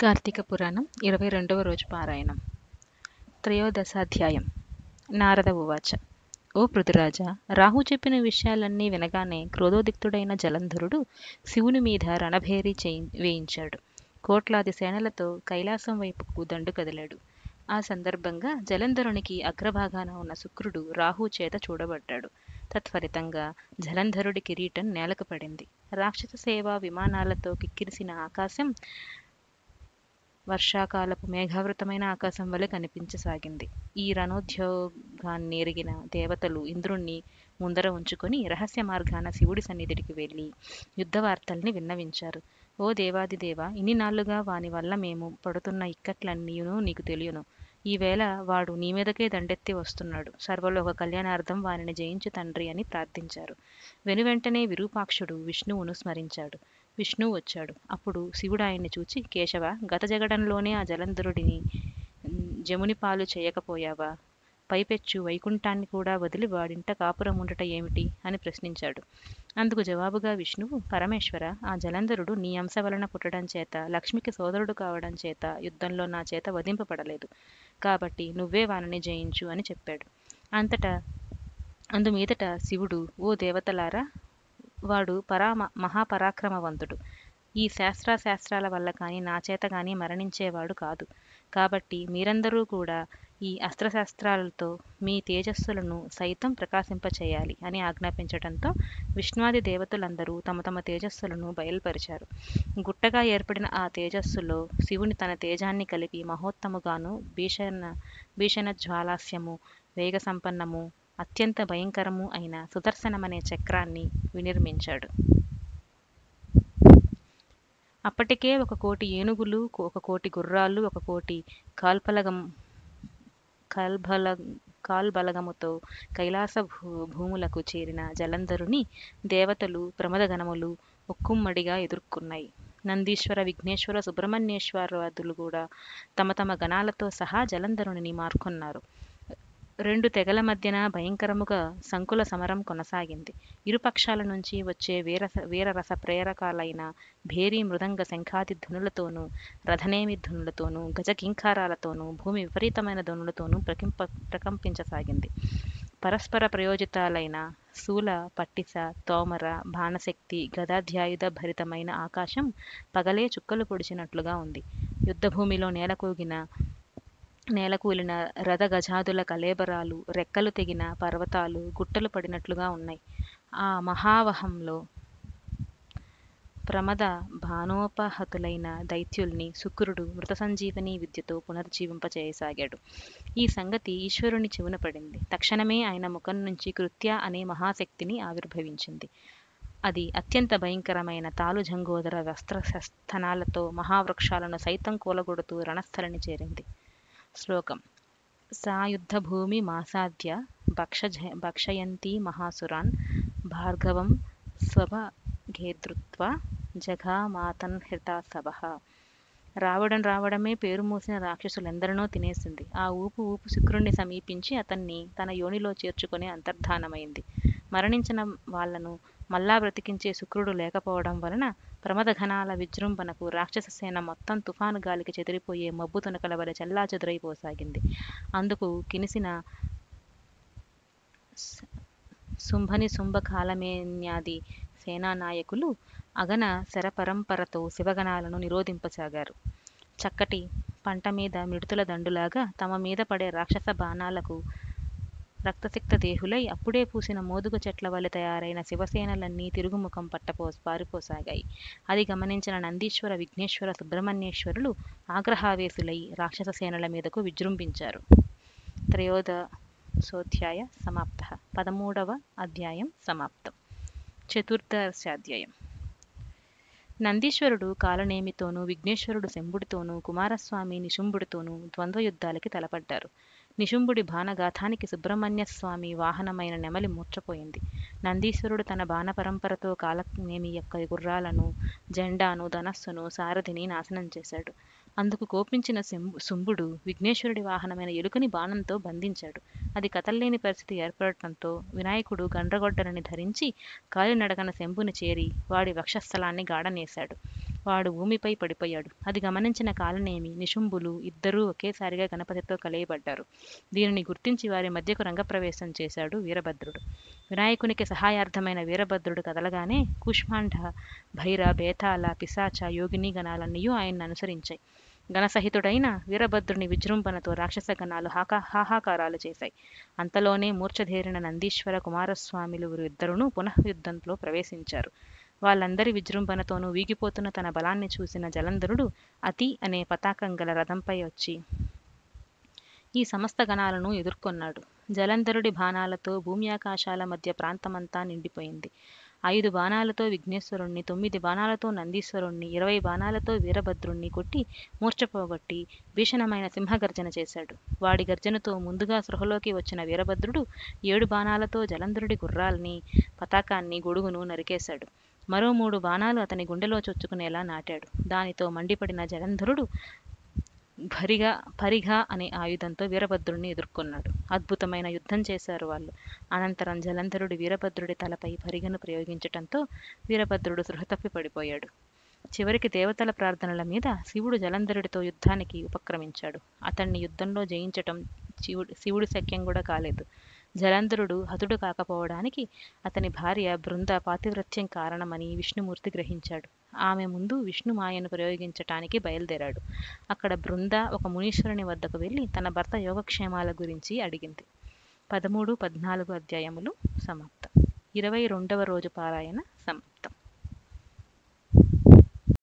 కార్తీక పురాణం ఇరవై రెండవ రోజు పారాయణం త్రయోదశాధ్యాయం నారద ఉవాచ ఓ పృథురాజా రాహు చెప్పిన విషయాలన్నీ వినగానే క్రోధోదిక్తుడైన జలంధరుడు శివుని మీద రణభేరీ చేయి వేయించాడు కోట్లాది సేనలతో కైలాసం వైపుకు దండు కదిలాడు ఆ సందర్భంగా జలంధరునికి అగ్రభాగాన ఉన్న శుక్రుడు రాహు చేత చూడబడ్డాడు తత్ఫలితంగా జలంధరుడి కిరీటం నేలకు పడింది రాక్షస సేవా విమానాలతో కిక్కిరిసిన ఆకాశం వర్షాకాలపు మేఘావృతమైన ఆకాశం వలె కనిపించసాగింది ఈ రణోద్యోగాన్ని ఎరిగిన దేవతలు ఇంద్రుణ్ణి ముందర ఉంచుకొని రహస్య మార్గాన శివుడి సన్నిధికి వెళ్ళి యుద్ధ వార్తల్ని విన్నవించారు ఓ దేవాదిదేవ ఇన్ని నాళ్లుగా వాని వల్ల మేము పడుతున్న ఇక్కట్లన్నీయును నీకు తెలియను ఈవేళ వాడు నీ మీదకే దండెత్తి వస్తున్నాడు సర్వలోక కళ్యాణార్థం వానిని జయించు తండ్రి అని ప్రార్థించారు వెనువెంటనే విరూపాక్షుడు విష్ణువును స్మరించాడు విష్ణువు వచ్చాడు అప్పుడు శివుడు ఆయన్ని చూచి కేశవ గత జగడంలోనే ఆ జలంధరుడిని జముని పాలు చేయకపోయావా పైపెచ్చు వైకుంఠాన్ని కూడా వదిలి వాడింట కాపురం ఉండట ఏమిటి అని ప్రశ్నించాడు అందుకు జవాబుగా విష్ణువు పరమేశ్వర ఆ జలంధరుడు నీ అంశ వలన పుట్టడం చేత లక్ష్మికి సోదరుడు కావడం చేత యుద్ధంలో నా చేత వధింపబడలేదు కాబట్టి నువ్వే వానిని జయించు అని చెప్పాడు అంతటా అందుమీదట శివుడు ఓ దేవతలారా వాడు పరామ మహాపరాక్రమవంతుడు ఈ శాస్త్రాశాస్త్రాల వల్ల కానీ నా చేత కానీ మరణించేవాడు కాదు కాబట్టి మీరందరూ కూడా ఈ అస్త్రశాస్త్రాలతో మీ తేజస్సులను సైతం ప్రకాశింపచేయాలి అని ఆజ్ఞాపించడంతో విష్ణువాది దేవతలందరూ తమ తమ తేజస్సులను బయలుపరిచారు గుట్టగా ఏర్పడిన ఆ తేజస్సులో శివుని తన తేజాన్ని కలిపి మహోత్తముగాను భీషణ భీషణ జ్వాలాస్యము వేగ సంపన్నము అత్యంత భయంకరము అయిన సుదర్శనమనే చక్రాన్ని వినిర్మించాడు అప్పటికే ఒక కోటి ఏనుగులు ఒక కోటి గుర్రాలు ఒక కోటి కాల్పలగం కాల్బల కాల్బలగముతో కైలాస భూ భూములకు చేరిన జలంధరుని దేవతలు ప్రమదగణములు ఒక్కుమ్మడిగా ఎదుర్కొన్నాయి నందీశ్వర విఘ్నేశ్వర సుబ్రహ్మణ్యేశ్వరాదులు కూడా తమ తమ గణాలతో సహా జలంధరుని మార్కొన్నారు రెండు తెగల మధ్యన భయంకరముగా సంకుల సమరం కొనసాగింది ఇరుపక్షాల నుంచి వచ్చే వీరస వీరరస ప్రేరకాలైన భేరీ మృదంగ శంఖాది ధ్వనులతోనూ రథనేమి ధ్వనులతోనూ గజకింకారాలతోనూ భూమి విపరీతమైన ధ్వనులతోనూ ప్రకింప ప్రకంపించసాగింది పరస్పర ప్రయోజితాలైన శూల పట్టిస తోమర బాణశక్తి గదాధ్యాయుధ భరితమైన ఆకాశం పగలే చుక్కలు పొడిచినట్లుగా ఉంది యుద్ధభూమిలో నేలకూగిన నేలకూలిన రథ గజాదుల కలేబరాలు రెక్కలు తెగిన పర్వతాలు గుట్టలు పడినట్లుగా ఉన్నాయి ఆ మహావహంలో ప్రమద భానోపహతులైన దైత్యుల్ని శుక్రుడు మృత సంజీవని విద్యతో పునర్జీవింపచేయసాగాడు ఈ సంగతి ఈశ్వరుని చెవున పడింది తక్షణమే ఆయన ముఖం నుంచి కృత్య అనే మహాశక్తిని ఆవిర్భవించింది అది అత్యంత భయంకరమైన తాలుజంగోదర వస్త్రశస్తనాలతో మహావృక్షాలను సైతం కూలగొడుతూ రణస్థలిని చేరింది శ్లోకం సాయుద్ధభూమి మాసాద్య భక్ష భక్షయంతి మహాసురాన్ భార్గవం స్వభగేదృత్వ జఘామాతన్ హృతాసభ రావడం రావడమే పేరు మూసిన రాక్షసులెందరినో తినేసింది ఆ ఊపు ఊపు శుక్రుణ్ణి సమీపించి అతన్ని తన యోనిలో చేర్చుకొని అంతర్ధానమైంది మరణించిన వాళ్లను మళ్ళా బ్రతికించే శుక్రుడు లేకపోవడం వలన ప్రమదఘనాల విజృంభణకు రాక్షస సేన మొత్తం తుఫాను గాలికి చెదిరిపోయే మబ్బు తునకల వలె చల్లా చెదురైపోసాగింది అందుకు కినిసిన శుంభని శుంభకాలమేన్యాది సేనానాయకులు అగన శరపరంపరతో శివగణాలను నిరోధింపసాగారు చక్కటి పంట మీద మిడుతుల దండులాగా తమ మీద పడే రాక్షస బాణాలకు రక్తసిక్త దేహులై అప్పుడే పూసిన మోదుగ చెట్ల వలె తయారైన శివసేనలన్నీ తిరుగుముఖం పట్టపో పారిపోసాగాయి అది గమనించిన నందీశ్వర విఘ్నేశ్వర సుబ్రహ్మణ్యేశ్వరులు ఆగ్రహావేశులై రాక్షస సేనల మీదకు విజృంభించారు త్రయోదశోధ్యాయ సమాప్త పదమూడవ అధ్యాయం సమాప్తం చతుర్దశాధ్యాయం నందీశ్వరుడు కాలనేమితోనూ విఘ్నేశ్వరుడు శంభుడితోనూ కుమారస్వామి నిశుంభుడితోనూ ద్వంద్వయుద్ధాలకి తలపడ్డారు నిశుంభుడి బాణగాథానికి సుబ్రహ్మణ్య స్వామి వాహనమైన నెమలి మూర్చపోయింది నందీశ్వరుడు తన బాణ పరంపరతో కాలనేమి యొక్క గుర్రాలను జెండాను ధనస్సును సారథిని నాశనం చేశాడు అందుకు కోపించిన శుంభుడు విఘ్నేశ్వరుడి వాహనమైన ఎలుకని బాణంతో బంధించాడు అది కదల్లేని పరిస్థితి ఏర్పడటంతో వినాయకుడు గండ్రగొడ్డలని ధరించి కాలినడకన శంభుని చేరి వాడి వక్షస్థలాన్ని గాడనేశాడు వాడు భూమిపై పడిపోయాడు అది గమనించిన కాలనేమి నిశుంభులు ఇద్దరూ ఒకేసారిగా గణపతితో కలయబడ్డారు దీనిని గుర్తించి వారి మధ్యకు రంగప్రవేశం చేశాడు వీరభద్రుడు వినాయకునికి సహాయార్థమైన వీరభద్రుడు కదలగానే కూష్మాండ భైర బేతాళ పిశాచ యోగిని గణాలన్నీ ఆయన్ని అనుసరించాయి గణసహితుడైన వీరభద్రుని విజృంభణతో రాక్షస గణాలు హాకా హాహాకారాలు చేశాయి అంతలోనే మూర్ఛధేరిన నందీశ్వర కుమారస్వామిలు ఇద్దరును పునః యుద్ధంలో ప్రవేశించారు వాళ్ళందరి విజృంభణతోనూ వీగిపోతున్న తన బలాన్ని చూసిన జలంధరుడు అతి అనే పతాకం గల రథంపై వచ్చి ఈ సమస్త గణాలను ఎదుర్కొన్నాడు జలంధరుడి బాణాలతో భూమి ఆకాశాల మధ్య ప్రాంతమంతా నిండిపోయింది ఐదు బాణాలతో విఘ్నేశ్వరుణ్ణి తొమ్మిది బాణాలతో నందీశ్వరుణ్ణి ఇరవై బాణాలతో వీరభద్రుణ్ణి కొట్టి మూర్ఛపోగొట్టి భీషణమైన సింహగర్జన చేశాడు వాడి గర్జనతో ముందుగా సృహలోకి వచ్చిన వీరభద్రుడు ఏడు బాణాలతో జలంధరుడి గుర్రాల్ని పతాకాన్ని గొడుగును నరికేశాడు మరో మూడు బాణాలు అతని గుండెలో చొచ్చుకునేలా నాటాడు దానితో మండిపడిన జలంధరుడు భరిగా పరిగా అనే ఆయుధంతో వీరభద్రుడిని ఎదుర్కొన్నాడు అద్భుతమైన యుద్ధం చేశారు వాళ్ళు అనంతరం జలంధరుడి వీరభద్రుడి తలపై పరిగను ప్రయోగించటంతో వీరభద్రుడు సృహతప్పి పడిపోయాడు చివరికి దేవతల ప్రార్థనల మీద శివుడు జలంధరుడితో యుద్ధానికి ఉపక్రమించాడు అతన్ని యుద్ధంలో జయించటం శివుడు శివుడి శక్యం కూడా కాలేదు జలంధరుడు హతుడు కాకపోవడానికి అతని భార్య బృంద పాతివ్రత్యం కారణమని విష్ణుమూర్తి గ్రహించాడు ఆమె ముందు విష్ణు మాయను ప్రయోగించటానికి బయలుదేరాడు అక్కడ బృంద ఒక మునీశ్వరుని వద్దకు వెళ్ళి తన భర్త యోగక్షేమాల గురించి అడిగింది పదమూడు పద్నాలుగు అధ్యాయములు సమాప్తం ఇరవై రెండవ రోజు పారాయణ సమాప్తం